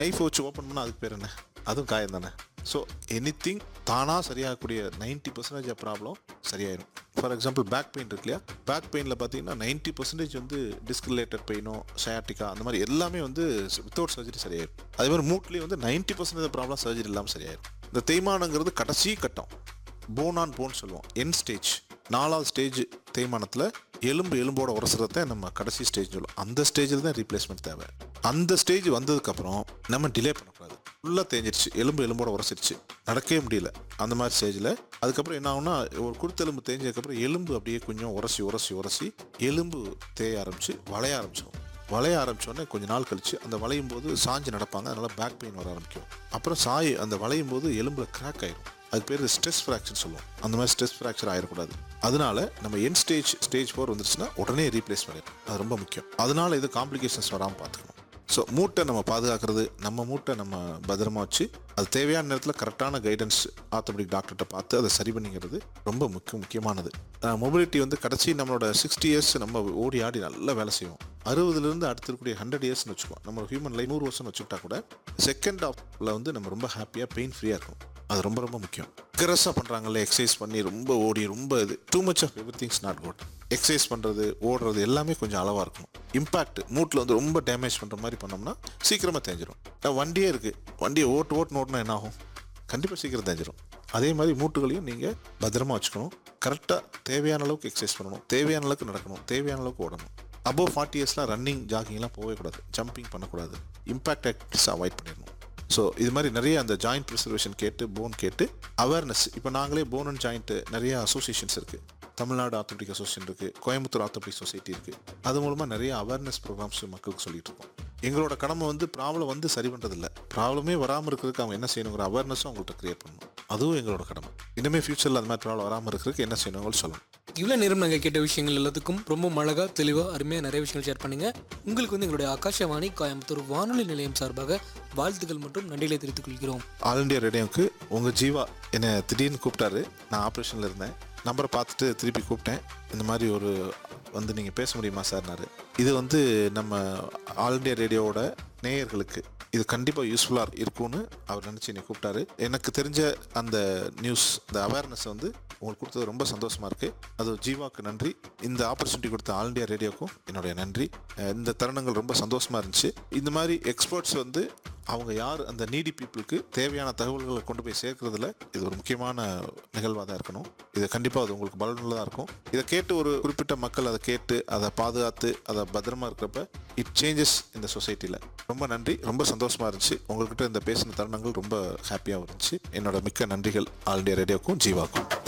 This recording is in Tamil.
நைஃப் வச்சு ஓப்பன் பண்ணால் அதுக்கு பேர் என்ன அதுவும் காயம் தானே ஸோ எனி திங் தானாக சரியாகக்கூடிய நைன்ட்டி பர்சன்டேஜ் ப்ராப்ளம் சரியாயிடும் ஃபார் எக்ஸாம்பிள் பேக் பெயின் இருக்கு இல்லையா பேக் பெயினில் பார்த்தீங்கன்னா நைன்ட்டி பர்சன்டேஜ் வந்து டிஸ்க் ரிலேட்டட் பெயினோ சயாட்டிக்கா அந்த மாதிரி எல்லாமே வந்து வித்தவுட் சர்ஜரி சரியாயிடும் அதே மாதிரி மூட்லேயும் வந்து நைன்ட்டி பர்சன்டேஜ் ப்ராப்ளம் சர்ஜரி இல்லாமல் சரியாயிடும் இந்த தேய்மானங்கிறது கடைசி கட்டம் போன் ஆன் போன் சொல்லுவோம் என் ஸ்டேஜ் நாலாவது ஸ்டேஜ் தேய்மானத்தில் எலும்பு எலும்போட உரசுறத நம்ம கடைசி ஸ்டேஜ் சொல்லுவோம் அந்த ஸ்டேஜில் தான் ரீப்ளேஸ்மெண்ட் தேவை அந்த ஸ்டேஜ் வந்ததுக்கப்புறம் நம்ம டிலே பண்ணக்கூடாது ஃபுல்லாக தேஞ்சிருச்சு எலும்பு எலும்போட உரசிருச்சு நடக்கவே முடியல அந்த மாதிரி ஸ்டேஜில் அதுக்கப்புறம் என்ன ஆகும்னா ஒரு குருத்தெலும்பு தேஞ்சதுக்கப்புறம் எலும்பு அப்படியே கொஞ்சம் உரசி உரசி உரசி எலும்பு தேய ஆரம்பிச்சு வளைய ஆரம்பிச்சிடும் வளைய ஆரம்பிச்சோடனே கொஞ்ச நாள் கழிச்சு அந்த வளையும் போது சாஞ்சு நடப்பாங்க அதனால பேக் பெயின் வர ஆரம்பிக்கும் அப்புறம் சாய் அந்த வளையும் போது எலும்புல கிராக் ஆயிரும் அது பேர் ஸ்ட்ரெஸ் ஃப்ராக்சர் சொல்லுவோம் அந்த மாதிரி ஸ்ட்ரெஸ் ஃப்ராக்சர் ஆயிடக்கூடாது அதனால நம்ம என் ஸ்டேஜ் ஸ்டேஜ் ஃபோர் வந்துருச்சுன்னா உடனே ரீப்ளேஸ் பண்ணிடணும் அது ரொம்ப முக்கியம் அதனால இது காம்ப்ளிகேஷன்ஸ் வராமல் பார்த்துக்கணும் ஸோ மூட்டை நம்ம பாதுகாக்கிறது நம்ம மூட்டை நம்ம பத்திரமா வச்சு அது தேவையான நேரத்தில் கரெக்டான கைடன்ஸ் ஆர்த்தோபெடிக் டாக்டர்கிட்ட பார்த்து அதை சரி பண்ணிக்கிறது ரொம்ப முக்கிய முக்கியமானது மொபிலிட்டி வந்து கடைசி நம்மளோட சிக்ஸ்டி இயர்ஸ் நம்ம ஓடி ஆடி நல்லா வேலை செய்வோம் அறுபதுலேருந்து அடுத்து இருக்கக்கூடிய ஹண்ட்ரட் இயர்ஸ்னு வச்சுக்கோம் நம்ம ஹியூமன் லைஃப் நூறு வருஷம் வச்சுக்கிட்டா கூட செகண்ட் ஆஃப்ல வந்து நம்ம ரொம்ப ஹாப்பியாக பெயின் ஃப்ரீயாக இருக்கும் அது ரொம்ப ரொம்ப முக்கியம் கரஸாக பண்ணுறாங்கல்ல எக்ஸசைஸ் பண்ணி ரொம்ப ஓடி ரொம்ப இது too much of every things not good exercise பண்ணுறது ஓடுறது எல்லாமே கொஞ்சம் அளவாக இருக்கணும் இம்பாக்ட் மூட்டில் வந்து ரொம்ப டேமேஜ் பண்ணுற மாதிரி பண்ணோம்னா சீக்கிரமாக தேஞ்சிரும் நான் வண்டியே இருக்குது வண்டியை ஓட்டு ஓட்டு ஓட்டுனா என்ன ஆகும் கண்டிப்பாக சீக்கிரம் தேஞ்சிரும் அதே மாதிரி மூட்டுகளையும் நீங்கள் பத்திரமா வச்சுக்கணும் கரெக்டாக தேவையான அளவுக்கு எக்ஸசைஸ் பண்ணணும் தேவையான அளவுக்கு நடக்கணும் தேவையான அளவுக்கு ஓடணும் அபோவ் ஃபார்ட்டி இயர்ஸ்லாம் ரன்னிங் ஜாகிங்லாம் போகவே கூடாது ஜம்பிங் பண்ணக்கூடாது இம்பாக்ட் ஆக்டிவிட்டிஸ் அவாய்ட் பண்ணிடணும் ஸோ இது மாதிரி நிறைய அந்த ஜாயிண்ட் ப்ரிசர்வேஷன் கேட்டு போன் கேட்டு அவேர்னஸ் இப்போ நாங்களே போன் அண்ட் ஜாயிண்ட் நிறைய அசோசியேஷன்ஸ் இருக்குது தமிழ்நாடு ஆர்த்தோபெடிக் அசோசியேஷன் இருக்குது கோயம்புத்தூர் ஆர்த்தோபெடிக் சொசைட்டி இருக்குது அது மூலமாக நிறைய அவேர்னஸ் ப்ரோக்ராம்ஸ் மக்களுக்கு சொல்லிட்டு இருக்கோம் எங்களோட கடமை வந்து ப்ராப்ளம் வந்து சரி பண்ணுறதில்ல ப்ராப்ளமே வராமல் இருக்கிறதுக்கு அவங்க என்ன செய்யணுங்கிற அவேர்னஸும் அவங்கள்ட்ட கிரியேட் பண்ணணும் அதுவும் எங்களோட கடமை இனிமே ஃபியூச்சரில் அந்த மாதிரி ப்ராப்ளம் வராமல் இருக்கிறதுக்கு என்ன செய்யணுங்க சொல்லணும் இவ்வளோ நேரம் நாங்கள் கேட்ட விஷயங்கள் எல்லாத்துக்கும் ரொம்ப அழகாக தெளிவாக அருமையாக நிறைய விஷயங்கள் ஷேர் பண்ணீங்க உங்களுக்கு வந்து எங்களுடைய ஆகாஷவாணி கோயம்புத்தூர் வானொலி நிலையம் சார்பாக வாழ்த்துக்கள் மற்றும் நன்றிகளை தெரிவித்துக் கொள்கிறோம் ஆல் இண்டியா ரேடியோவுக்கு உங்கள் ஜீவா என்னை திடீர்னு கூப்பிட்டாரு நான் ஆப்ரேஷனில் இருந்தேன் நம்பரை பார்த்துட்டு திருப்பி கூப்பிட்டேன் இந்த மாதிரி ஒரு வந்து நீங்கள் பேச முடியுமா சார்னாரு இது வந்து நம்ம ஆல் இண்டியா ரேடியோவோட நேயர்களுக்கு இது கண்டிப்பாக யூஸ்ஃபுல்லாக இருக்கும்னு அவர் நினச்சி என்னை கூப்பிட்டாரு எனக்கு தெரிஞ்ச அந்த நியூஸ் இந்த அவேர்னஸ் வந்து உங்களுக்கு கொடுத்தது ரொம்ப சந்தோஷமாக இருக்குது அது ஜீவாக்கு நன்றி இந்த ஆப்பர்ச்சுனிட்டி கொடுத்த ஆல் இண்டியா ரேடியோக்கும் என்னுடைய நன்றி அஹ் இந்த தருணங்கள் ரொம்ப சந்தோஷமாக இருந்துச்சு இந்த மாதிரி எக்ஸ்பர்ட்ஸ் வந்து அவங்க யார் அந்த நீடி பீப்புளுக்கு தேவையான தகவல்களை கொண்டு போய் சேர்க்கறதுல இது ஒரு முக்கியமான நிகழ்வாக தான் இருக்கணும் இது கண்டிப்பாக அது உங்களுக்கு பலனுள்ளதாக இருக்கும் இதை கேட்டு ஒரு குறிப்பிட்ட மக்கள் அதை கேட்டு அதை பாதுகாத்து அதை பத்திரமா இருக்கிறப்ப இட் சேஞ்சஸ் இந்த சொசைட்டியில் ரொம்ப நன்றி ரொம்ப சந்தோஷமாக இருந்துச்சு உங்கள்கிட்ட இந்த பேசின தருணங்கள் ரொம்ப ஹாப்பியாகவும் இருந்துச்சு என்னோட மிக்க நன்றிகள் ஆல் இண்டியா ரேடியோக்கும் ஜீவாக்கும்